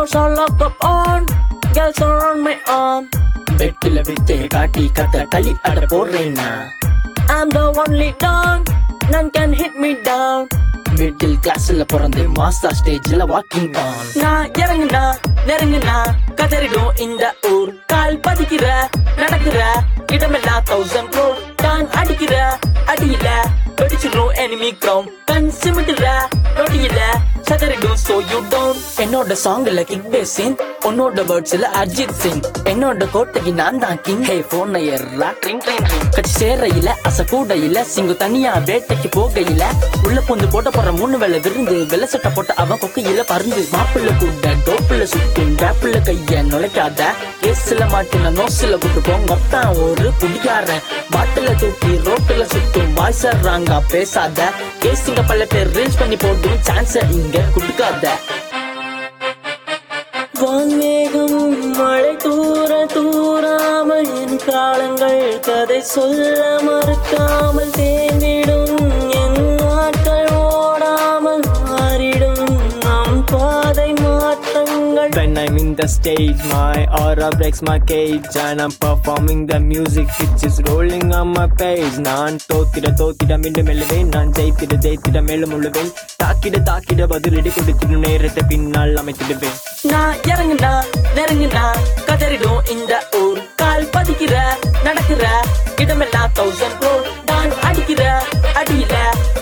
doors are locked up on. Girls are on my arm. வெட்டில விட்டு காட்டி கத்த களி அட போடுறேன்னா I'm the only don. None can hit me down. Middle கிளாஸ்ல பிறந்து மாஸ்டர் ஸ்டேஜ்ல வாக்கிங் ஆன் நான் இறங்குனா நெருங்குனா கதறிடும் இந்த ஊர் கால் பதிக்கிற நடக்கிற இடமெல்லாம் தௌசண்ட் க்ரோ தான் அடிக்கிற அடியில வெடிச்சிடும் enemy crown கண் சிமிட்டுற நொடியில சதறிடும் so you don't என்னோட சாங்ல கிக் பேசின் உன்னோட வேர்ட்ஸ்ல அர்ஜித் சிங் என்னோட கோட்டைக்கு நான் தான் கிங் ஹே போன ஏறா ட்ரிங் ட்ரிங் ட்ரிங் கட்சி சேரையில அச கூடையில சிங்கு தனியா வேட்டைக்கு போகையில உள்ள பொந்து போட்ட போற மூணு வேலை விருந்து வெள்ள சட்டை போட்ட அவன் கொக்கையில பருந்து மாப்பிள்ள கூட டோப்புல சுத்தும் வேப்புல கைய நுழைக்காத கேஸ்ல மாட்டின நோஸ்ல விட்டு போங்க மொத்தம் ஒரு குடிக்காரன் பாட்டில தூக்கி ரோட்டுல சுத்தும் வாய்ஸறாங்க பேசாத கேஸுங்க பல பேர் ரீல்ஸ் பண்ணி போடும் சான்ஸ இங்க கொடுக்காத வான்மேகம் மழை தூர தூராமல் என் காலங்கள் கதை சொல்ல மறுக்காமல் தேர்ந்திடும் என் நாட்கள் ஓடாமல் மாறிடும் நம் பாதை மாற்றங்கள் When I'm in the stage, my aura breaks my cage And I'm performing the music which is rolling on my page நான் தோத்திட தோத்திட மீண்டும் எழுவேன் நான் ஜெயித்திட ஜெயித்திட மேலும் உழுவேன் தாக்கிட தாக்கிட பதிலடி கொடுத்திடும் நேரத்தை பின்னால் அமைத்திடுவேன் நான் இறங்குனா நெருங்குனா கதறிடும் இந்த ஊர் கால் பதிக்கிற நடக்கிற இடமெல்லாம் தௌசண்ட் க்ரோர் நான் அடிக்கிற அடியில